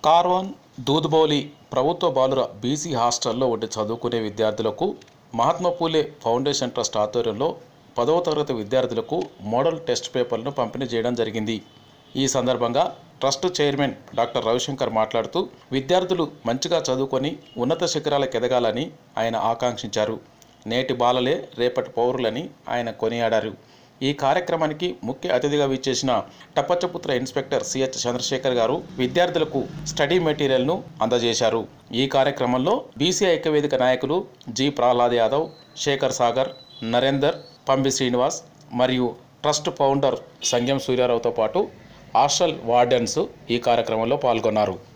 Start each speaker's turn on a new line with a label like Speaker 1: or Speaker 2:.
Speaker 1: కార్వాన్ దూద్బౌలి ప్రభుత్వ బాలుర బీసీ హాస్టల్లో ఉండి చదువుకునే విద్యార్థులకు మహాత్మా పూలే ఫౌండేషన్ ట్రస్ట్ ఆధ్వర్యంలో పదవ తరగతి విద్యార్థులకు మోడల్ టెస్ట్ పేపర్లను పంపిణీ చేయడం జరిగింది ఈ సందర్భంగా ట్రస్ట్ చైర్మన్ డాక్టర్ రవిశంకర్ మాట్లాడుతూ విద్యార్థులు మంచిగా చదువుకొని ఉన్నత శిఖరాలకు ఎదగాలని ఆయన ఆకాంక్షించారు నేటి బాలలే రేపటి పౌరులని ఆయన కొనియాడారు ఈ కార్యక్రమానికి ముఖ్య అతిథిగా విచ్చేసిన టప్పచ్చపుత్ర ఇన్స్పెక్టర్ సిహెచ్ చంద్రశేఖర్ గారు విద్యార్థులకు స్టడీ మెటీరియల్ను అందజేశారు ఈ కార్యక్రమంలో బీసీ ఐక్యవేదిక నాయకులు జి ప్రహ్లాద్ యాదవ్ శేఖర్ సాగర్ నరేందర్ పంబి శ్రీనివాస్ మరియు ట్రస్ట్ ఫౌండర్ సంగం సూర్యారావుతో పాటు హాస్టల్ వార్డెన్స్ ఈ కార్యక్రమంలో పాల్గొన్నారు